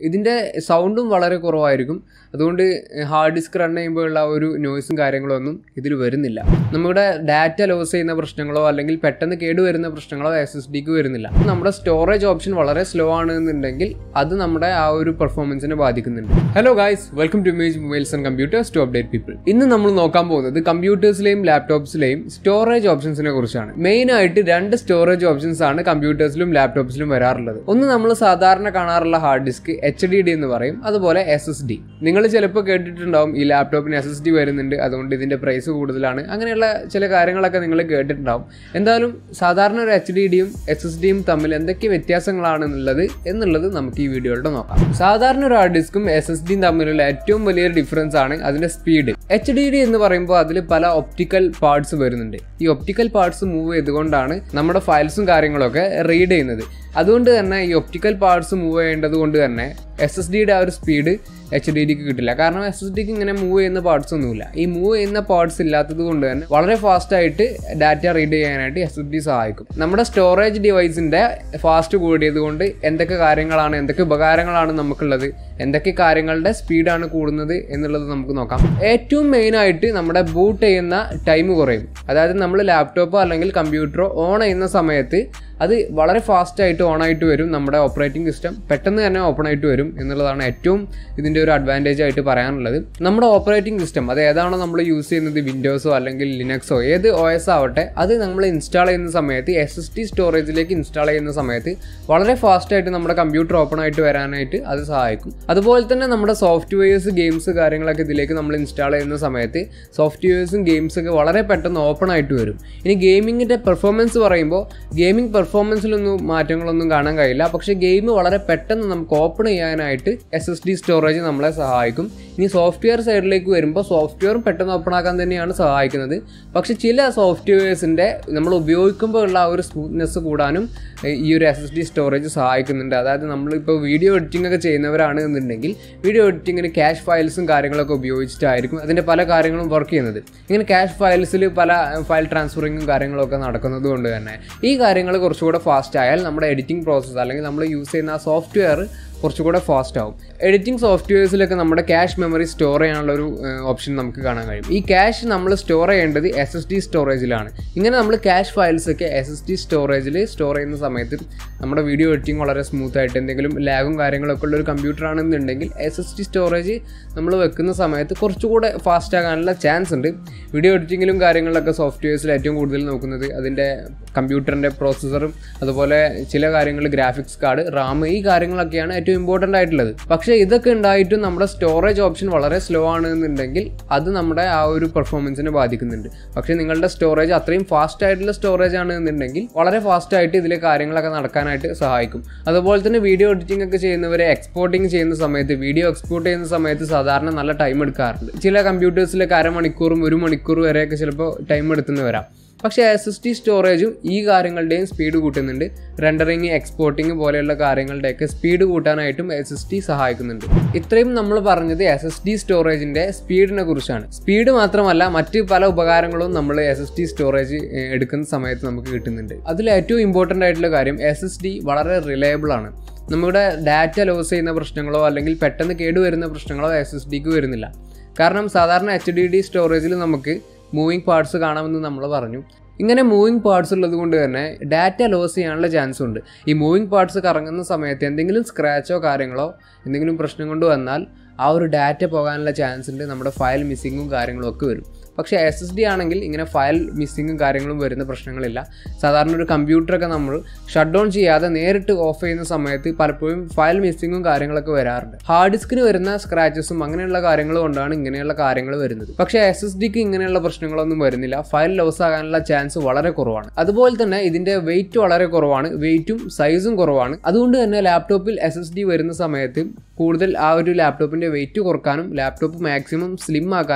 ഇതിൻ്റെ സൗണ്ടും വളരെ കുറവായിരിക്കും അതുകൊണ്ട് ഹാർഡ് ഡിസ്ക് റൺ ചെയ്യുമ്പോഴുള്ള ആ ഒരു നോയ്സും കാര്യങ്ങളോ ഒന്നും ഇതിൽ വരുന്നില്ല നമ്മുടെ ഡാറ്റ ലോസ് ചെയ്യുന്ന പ്രശ്നങ്ങളോ അല്ലെങ്കിൽ പെട്ടെന്ന് കേടുവരുന്ന പ്രശ്നങ്ങളോ എസ് എസ് ഡിക്ക് വരുന്നില്ല നമ്മുടെ സ്റ്റോറേജ് ഓപ്ഷൻ വളരെ സ്ലോ ആണ് എന്നുണ്ടെങ്കിൽ അത് നമ്മുടെ ആ ഒരു പെർഫോമൻസിനെ ബാധിക്കുന്നുണ്ട് hello guys welcome to Mage mobiles and computers to update people ഇന്ന് നമ്മൾ നോക്കാൻ പോകുന്നത് കമ്പ്യൂട്ടേഴ്സിലെയും ലാപ്ടോപ്സിലെയും സ്റ്റോറേജ് ഓപ്ഷൻസിനെ കുറിച്ചാണ് മെയിൻ ആയിട്ട് രണ്ട് സ്റ്റോറേജ് ഓപ്ഷൻസ് ആണ് കമ്പ്യൂട്ടേഴ്സിലും ലാപ്ടോപ്സിലും വരാറുള്ളത് ഒന്ന് നമ്മൾ സാധാരണ കാണാറുള്ള hard disk H D D എന്ന് പറയും അതുപോലെ എസ് എസ് ഡി നിങ്ങൾ ചിലപ്പോൾ കേട്ടിട്ടുണ്ടാവും ഈ ലാപ്ടോപ്പിന് എസ് എസ് ഡി വരുന്നുണ്ട് അതുകൊണ്ട് ഇതിന്റെ പ്രൈസ് കൂടുതലാണ് അങ്ങനെയുള്ള ചില കാര്യങ്ങളൊക്കെ നിങ്ങൾ കേട്ടിട്ടുണ്ടാവും എന്തായാലും സാധാരണ ഒരു എച്ച് ഡി ഡിയും എസ് എസ് ഡിയും തമ്മിൽ എന്തൊക്കെ വ്യത്യാസങ്ങളാണെന്നുള്ളത് എന്നുള്ളത് നമുക്ക് ഈ വീഡിയോയിലൂടെ നോക്കാം സാധാരണ ഒരു ഹാർഡ് ഡിസ്കും എസ് എസ് ഡിയും തമ്മിലുള്ള ഏറ്റവും വലിയൊരു ഡിഫറൻസ് ആണ് അതിന്റെ സ്പീഡ് എച്ച് ഡി ഡി എന്ന് പറയുമ്പോൾ അതിൽ പല ഒപ്റ്റിക്കൽ പാർട്സ് വരുന്നുണ്ട് ഈ ഒപ്റ്റിക്കൽ പാർട്സ് മൂവ് ചെയ്തുകൊണ്ടാണ് നമ്മുടെ ഫയൽസും കാര്യങ്ങളൊക്കെ റീഡ് ചെയ്യുന്നത് അതുകൊണ്ട് തന്നെ ഈ ഒപ്റ്റിക്കൽ പാർട്സ് മൂവ് ചെയ്യേണ്ടത് കൊണ്ട് തന്നെ എസ് എസ് ഡിയുടെ ആ ഒരു സ്പീഡ് എച്ച് ഡി ഡിക്ക് കിട്ടില്ല കാരണം എസ് എസ് ഡിക്ക് ഇങ്ങനെ മൂവ് ചെയ്യുന്ന പാർട്സ് ഒന്നുമില്ല ഈ മൂവ് ചെയ്യുന്ന പാർട്സ് ഇല്ലാത്തത് കൊണ്ട് തന്നെ വളരെ ഫാസ്റ്റ് ആയിട്ട് ഡാറ്റ റീഡ് ചെയ്യാനായിട്ട് എസ് എസ് ഡി സഹായിക്കും നമ്മുടെ സ്റ്റോറേജ് ഡിവൈസിന്റെ ഫാസ്റ്റ് കൂടിയത് കൊണ്ട് എന്തൊക്കെ കാര്യങ്ങളാണ് എന്തൊക്കെ ഉപകാരങ്ങളാണ് നമുക്കുള്ളത് എന്തൊക്കെ കാര്യങ്ങളുടെ സ്പീഡാണ് കൂടുന്നത് എന്നുള്ളത് നമുക്ക് നോക്കാം ഏറ്റവും മെയിൻ ആയിട്ട് നമ്മുടെ ബൂട്ട് ചെയ്യുന്ന ടൈം കുറയും അതായത് നമ്മൾ ലാപ്ടോപ്പോ അല്ലെങ്കിൽ കമ്പ്യൂട്ടറോ ഓൺ ചെയ്യുന്ന സമയത്ത് അത് വളരെ ഫാസ്റ്റ് ആയിട്ട് ഓൺ ആയിട്ട് വരും നമ്മുടെ ഓപ്പറേറ്റിംഗ് സിസ്റ്റം പെട്ടെന്ന് തന്നെ ഓപ്പൺ ആയിട്ട് വരും എന്നുള്ളതാണ് ഏറ്റവും ഇതിൻ്റെ ഒരു അഡ്വാൻറ്റേജ് ആയിട്ട് പറയാനുള്ളത് നമ്മുടെ ഓപ്പറേറ്റിംഗ് സിസ്റ്റം അത് ഏതാണോ നമ്മൾ യൂസ് ചെയ്യുന്നത് വിൻഡോസോ അല്ലെങ്കിൽ ലിനക്സോ ഏത് ഒ എസ് ആവട്ടെ അത് നമ്മൾ ഇൻസ്റ്റാൾ ചെയ്യുന്ന സമയത്ത് എസ് എസ് ടി സ്റ്റോറേജിലേക്ക് ഇൻസ്റ്റാൾ ചെയ്യുന്ന സമയത്ത് വളരെ ഫാസ്റ്റ് ആയിട്ട് നമ്മുടെ കമ്പ്യൂട്ടർ ഓപ്പൺ ആയിട്ട് വരാനായിട്ട് അത് സഹായിക്കും അതുപോലെ തന്നെ നമ്മുടെ സോഫ്റ്റ്വെയർസ് ഗെയിംസ് കാര്യങ്ങളൊക്കെ ഇതിലേക്ക് നമ്മൾ ഇൻസ്റ്റാൾ ചെയ്യുന്ന സമയത്ത് സോഫ്റ്റ്വെയർസും ഗെയിംസൊക്കെ വളരെ പെട്ടെന്ന് ഓപ്പൺ ആയിട്ട് വരും ഇനി ഗെയിമിങ്ങിൻ്റെ പെർഫോമൻസ് പറയുമ്പോൾ ഗെയിമിംഗ് പെർഫോമൻസിലൊന്നും മാറ്റങ്ങളൊന്നും കാണാൻ കഴിയില്ല പക്ഷേ ഗെയിം വളരെ പെട്ടെന്ന് നമുക്ക് ഓപ്പൺ ചെയ്യാനായിട്ട് എസ് എസ് ഡി സ്റ്റോറേജ് നമ്മളെ സഹായിക്കും ഇനി സോഫ്റ്റ്വെയർ സൈഡിലേക്ക് വരുമ്പോൾ സോഫ്റ്റ്വെയറും പെട്ടെന്ന് ഓപ്പൺ ആക്കാൻ തന്നെയാണ് സഹായിക്കുന്നത് പക്ഷേ ചില സോഫ്റ്റ്വെയർസിൻ്റെ നമ്മൾ ഉപയോഗിക്കുമ്പോൾ ഉള്ള ആ ഒരു സ്മൂത്ത്നെസ് കൂടാനും ഈ ഒരു എസ് എസ് ഡി സ്റ്റോറേജ് സഹായിക്കുന്നുണ്ട് അതായത് നമ്മളിപ്പോൾ വീഡിയോ എഡിറ്റിംഗ് ഒക്കെ ചെയ്യുന്നവരാണ് എന്നുണ്ടെങ്കിൽ വീഡിയോ എഡിറ്റിങ്ങിന് ക്യാഷ് ഫയൽസും കാര്യങ്ങളൊക്കെ ഉപയോഗിച്ചിട്ടായിരിക്കും അതിൻ്റെ പല കാര്യങ്ങളും വർക്ക് ചെയ്യുന്നത് ഇങ്ങനെ ക്യാഷ് ഫയൽസിൽ പല ഫയൽ ട്രാൻസ്ഫറിങ്ങും കാര്യങ്ങളൊക്കെ നടക്കുന്നത് കൊണ്ട് തന്നെ ഈ കാര്യങ്ങൾ കുറച്ചുകൂടെ ഫാസ്റ്റ് ആയാൽ നമ്മുടെ എഡിറ്റിംഗ് പ്രോസസ്സ് അല്ലെങ്കിൽ നമ്മൾ യൂസ് ചെയ്യുന്ന ആ സോഫ്റ്റ്വെയർ കുറച്ചുകൂടെ ഫാസ്റ്റ് ആവും എഡിറ്റിംഗ് സോഫ്റ്റ്വെയർസിലൊക്കെ നമ്മുടെ ക്യാഷ് മെമ്മറി സ്റ്റോർ ചെയ്യാനുള്ള ഒരു ഓപ്ഷൻ നമുക്ക് കാണാൻ കഴിയും ഈ ക്യാഷ് നമ്മൾ സ്റ്റോർ ചെയ്യേണ്ടത് എസ് എസ് ഡി സ്റ്റോറേജിലാണ് ഇങ്ങനെ നമ്മൾ ക്യാഷ് ഫയൽസ് ഒക്കെ എസ് എസ് ഡി സ്റ്റോറേജിൽ സ്റ്റോർ ചെയ്യുന്ന സമയത്ത് നമ്മുടെ വീഡിയോ എഡിറ്റിംഗ് വളരെ സ്മൂത്ത് ആയിട്ട് എന്തെങ്കിലും ലാഗും കാര്യങ്ങളൊക്കെ ഉള്ള ഒരു കമ്പ്യൂട്ടർ ആണെന്നുണ്ടെങ്കിൽ എസ് എസ് ഡി സ്റ്റോറേജ് നമ്മൾ വെക്കുന്ന സമയത്ത് കുറച്ചുകൂടെ ഫാസ്റ്റ് ആകാനുള്ള ചാൻസ് ഉണ്ട് വീഡിയോ എഡിറ്റിങ്ങിലും കാര്യങ്ങളിലൊക്കെ സോഫ്റ്റ്വെയർസിൽ ഏറ്റവും കൂടുതൽ നോക്കുന്നത് അതിൻ്റെ കമ്പ്യൂട്ടറിൻ്റെ പ്രോസസ്സറും അതുപോലെ ചില കാര്യങ്ങൾ ഗ്രാഫിക്സ് കാർഡ് റാം ഈ കാര്യങ്ങളൊക്കെയാണ് ഏറ്റവും ഇമ്പോർട്ടൻ്റ് ആയിട്ടുള്ളത് പക്ഷേ ഇതൊക്കെ ഉണ്ടായിട്ടും നമ്മുടെ സ്റ്റോറേജ് ഓപ്ഷൻ വളരെ സ്ലോ ആണ് എന്നുണ്ടെങ്കിൽ അത് നമ്മുടെ ആ ഒരു പെർഫോമൻസിനെ ബാധിക്കുന്നുണ്ട് പക്ഷേ നിങ്ങളുടെ സ്റ്റോറേജ് അത്രയും ഫാസ്റ്റ് ആയിട്ടുള്ള സ്റ്റോറേജ് ആണ് എന്നുണ്ടെങ്കിൽ വളരെ ഫാസ്റ്റ് ആയിട്ട് ഇതിലെ കാര്യങ്ങളൊക്കെ നടക്കാനായിട്ട് സഹായിക്കും അതുപോലെ തന്നെ വീഡിയോ എഡിറ്റിംഗ് ഒക്കെ ചെയ്യുന്നവരെ എക്സ്പോർട്ടിങ് ചെയ്യുന്ന സമയത്ത് വീഡിയോ എക്സ്പോർട്ട് ചെയ്യുന്ന സമയത്ത് സാധാരണ നല്ല ടൈം എടുക്കാറുണ്ട് ചില കമ്പ്യൂട്ടേഴ്സിലൊക്കെ അരമണിക്കൂറും ഒരു മണിക്കൂർ വരെയൊക്കെ ചിലപ്പോൾ ടൈം എടുത്തുനിന്ന് വരാം പക്ഷേ എസ് എസ് ടി സ്റ്റോറേജും ഈ കാര്യങ്ങളുടെയും സ്പീഡ് കൂട്ടുന്നുണ്ട് റെൻഡറിങ് എക്സ്പോർട്ടിങ് പോലെയുള്ള കാര്യങ്ങളുടെയൊക്കെ സ്പീഡ് കൂട്ടാനായിട്ടും എസ് എസ് ടി സഹായിക്കുന്നുണ്ട് ഇത്രയും നമ്മൾ പറഞ്ഞത് എസ് എസ് ഡി സ്റ്റോറേജിന്റെ സ്പീഡിനെ കുറിച്ചാണ് സ്പീഡ് മാത്രമല്ല മറ്റ് പല ഉപകാരങ്ങളും നമ്മൾ എസ് എസ് ടി സ്റ്റോറേജ് എടുക്കുന്ന സമയത്ത് നമുക്ക് കിട്ടുന്നുണ്ട് അതിൽ ഏറ്റവും ഇമ്പോർട്ടൻ്റ് ആയിട്ടുള്ള കാര്യം എസ് എസ് ഡി വളരെ റിലയബിൾ ആണ് നമ്മുടെ ഡാറ്റ ലോസ് ചെയ്യുന്ന പ്രശ്നങ്ങളോ അല്ലെങ്കിൽ പെട്ടെന്ന് കേടുവരുന്ന പ്രശ്നങ്ങളോ എസ് എസ് ഡിക്ക് വരുന്നില്ല കാരണം സാധാരണ എച്ച് ഡി ഡി സ്റ്റോറേജിൽ നമുക്ക് മൂവിങ് പാർട്സ് കാണാമെന്ന് നമ്മൾ പറഞ്ഞു ഇങ്ങനെ മൂവിങ് പാർട്സ് ഉള്ളത് കൊണ്ട് തന്നെ ഡാറ്റ ലോസ് ചെയ്യാനുള്ള ചാൻസ് ഉണ്ട് ഈ മൂവിങ് പാർട്സ് കറങ്ങുന്ന സമയത്ത് എന്തെങ്കിലും സ്ക്രാച്ചോ കാര്യങ്ങളോ എന്തെങ്കിലും പ്രശ്നം കൊണ്ട് വന്നാൽ ആ ഒരു ഡാറ്റ പോകാനുള്ള ചാൻസ് ഉണ്ട് നമ്മുടെ ഫയൽ മിസ്സിങ്ങും കാര്യങ്ങളും ഒക്കെ വരും പക്ഷേ എസ് എസ് ഡി ആണെങ്കിൽ ഇങ്ങനെ ഫയൽ മിസ്സിങ്ങും കാര്യങ്ങളും വരുന്ന പ്രശ്നങ്ങളില്ല സാധാരണ ഒരു കമ്പ്യൂട്ടറൊക്കെ നമ്മൾ ഷട്ട് ഡൗൺ ചെയ്യാതെ നേരിട്ട് ഓഫ് ചെയ്യുന്ന സമയത്ത് പലപ്പോഴും ഫയൽ മിസ്സിങ്ങും കാര്യങ്ങളൊക്കെ വരാറുണ്ട് ഹാർഡ് ഡിസ്കിന് വരുന്ന സ്ക്രാച്ചസും അങ്ങനെയുള്ള കാര്യങ്ങൾ കൊണ്ടാണ് ഇങ്ങനെയുള്ള കാര്യങ്ങൾ വരുന്നത് പക്ഷേ എസ് എസ് ഡിക്ക് ഇങ്ങനെയുള്ള പ്രശ്നങ്ങളൊന്നും വരുന്നില്ല ഫയൽ ലോസ് ആകാനുള്ള ചാൻസ് വളരെ കുറവാണ് അതുപോലെ തന്നെ ഇതിന്റെ വെയിറ്റ് വളരെ കുറവാണ് വെയിറ്റും സൈസും കുറവാണ് അതുകൊണ്ട് തന്നെ ലാപ്ടോപ്പിൽ എസ് എസ് ഡി വരുന്ന സമയത്ത് കൂടുതൽ ആ ഒരു ലാപ്ടോപ്പിന്റെ വെയിറ്റ് കുറക്കാനും ലാപ്ടോപ്പ് മാക്സിമം സ്ലിം ആക്കാനും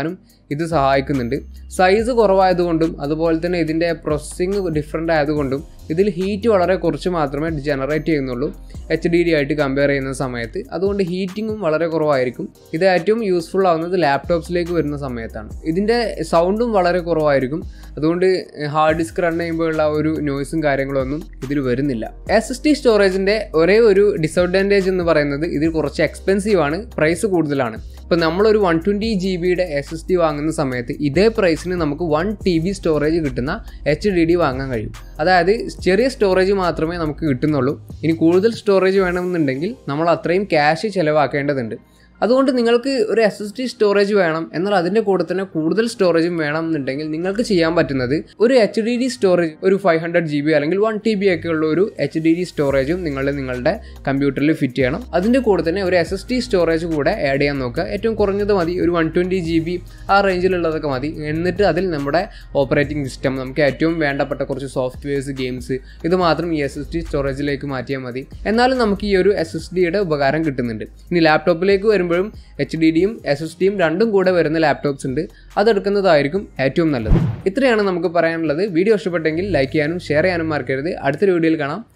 ഇത് സഹായിക്കുന്നുണ്ട് സൈസ് കുറവായതുകൊണ്ടും അതുപോലെ തന്നെ ഇതിൻ്റെ പ്രോസസ്സിങ് ഡിഫറെൻ്റ് ആയതുകൊണ്ടും ഇതിൽ ഹീറ്റ് വളരെ കുറച്ച് മാത്രമേ ജനറേറ്റ് ചെയ്യുന്നുള്ളൂ എച്ച് ഡി ഡി ആയിട്ട് കമ്പയർ ചെയ്യുന്ന സമയത്ത് അതുകൊണ്ട് ഹീറ്റിങ്ങും വളരെ കുറവായിരിക്കും ഇത് ഏറ്റവും യൂസ്ഫുൾ ആവുന്നത് ലാപ്ടോപ്സിലേക്ക് വരുന്ന സമയത്താണ് ഇതിൻ്റെ സൗണ്ടും വളരെ കുറവായിരിക്കും അതുകൊണ്ട് ഹാർഡ് ഡിസ്ക് റൺ ചെയ്യുമ്പോഴുള്ള ഒരു നോയ്സും കാര്യങ്ങളൊന്നും ഇതിൽ വരുന്നില്ല എസ് എസ് ടി സ്റ്റോറേജിൻ്റെ ഒരേ ഒരു ഡിസഡ്വാൻറ്റേജ് എന്ന് പറയുന്നത് ഇതിൽ കുറച്ച് എക്സ്പെൻസീവ് ആണ് പ്രൈസ് കൂടുതലാണ് ഇപ്പോൾ നമ്മളൊരു വൺ ട്വൻറ്റി ജി ബിയുടെ എസ് എസ് ഡി വാങ്ങുന്ന സമയത്ത് ഇതേ പ്രൈസിന് നമുക്ക് വൺ ടി ബി സ്റ്റോറേജ് കിട്ടുന്ന എച്ച് ഡി ഡി വാങ്ങാൻ കഴിയും അതായത് ചെറിയ സ്റ്റോറേജ് മാത്രമേ നമുക്ക് കിട്ടുന്നുള്ളൂ ഇനി കൂടുതൽ സ്റ്റോറേജ് വേണമെന്നുണ്ടെങ്കിൽ നമ്മൾ അത്രയും ക്യാഷ് ചിലവാക്കേണ്ടതുണ്ട് അതുകൊണ്ട് നിങ്ങൾക്ക് ഒരു എസ് എസ് ഡി സ്റ്റോറേജ് വേണം എന്നാൽ അതിൻ്റെ കൂടെ തന്നെ കൂടുതൽ സ്റ്റോറേജും വേണം എന്നുണ്ടെങ്കിൽ നിങ്ങൾക്ക് ചെയ്യാൻ പറ്റുന്നത് ഒരു എച്ച് ഡി ഡി സ്റ്റോറേജ് ഒരു ഫൈവ് ഹൺഡ്രഡ് ജി ബി അല്ലെങ്കിൽ വൺ ടി ബി ഒക്കെ ഉള്ള ഒരു എച്ച് ഡി ഡി സ്റ്റോറേജും നിങ്ങൾ നിങ്ങളുടെ കമ്പ്യൂട്ടറിൽ ഫിറ്റ് ചെയ്യണം അതിൻ്റെ കൂടെ തന്നെ ഒരു എസ് എസ് ഡി സ്റ്റോറേജ് കൂടെ ആഡ് ചെയ്യാൻ നോക്കുക ഏറ്റവും കുറഞ്ഞത് മതി ഒരു വൺ ട്വൻറ്റി ജി ബി ആ റേഞ്ചിലുള്ളതൊക്കെ മതി എന്നിട്ട് അതിൽ നമ്മുടെ ഓപ്പറേറ്റിംഗ് സിസ്റ്റം നമുക്ക് ഏറ്റവും വേണ്ടപ്പെട്ട കുറച്ച് സോഫ്റ്റ്വെയർസ് ഗെയിംസ് ഇത് മാത്രം ഈ എസ് എസ് ഡി സ്റ്റോറേജിലേക്ക് മാറ്റിയാൽ മതി എന്നാലും നമുക്ക് ഈ ഒരു എസ് എസ് ഡിയുടെ ഉപകാരം കിട്ടുന്നുണ്ട് ഇനി ലാപ്ടോപ്പിലേക്ക് വരുമ്പോഴും എച്ച് ഡി ഡിയും എസ് എസ് ഡിയും രണ്ടും കൂടെ വരുന്ന ലാപ്ടോപ്സ് ഉണ്ട് അതെടുക്കുന്നതായിരിക്കും ഏറ്റവും നല്ലത് ഇത്രയാണ് നമുക്ക് പറയാനുള്ളത് വീഡിയോ ഇഷ്ടപ്പെട്ടെങ്കിൽ ലൈക്ക് ചെയ്യാനും ഷെയർ ചെയ്യാനും മറക്കരുത് അടുത്തൊരു വീഡിയോയിൽ കാണാം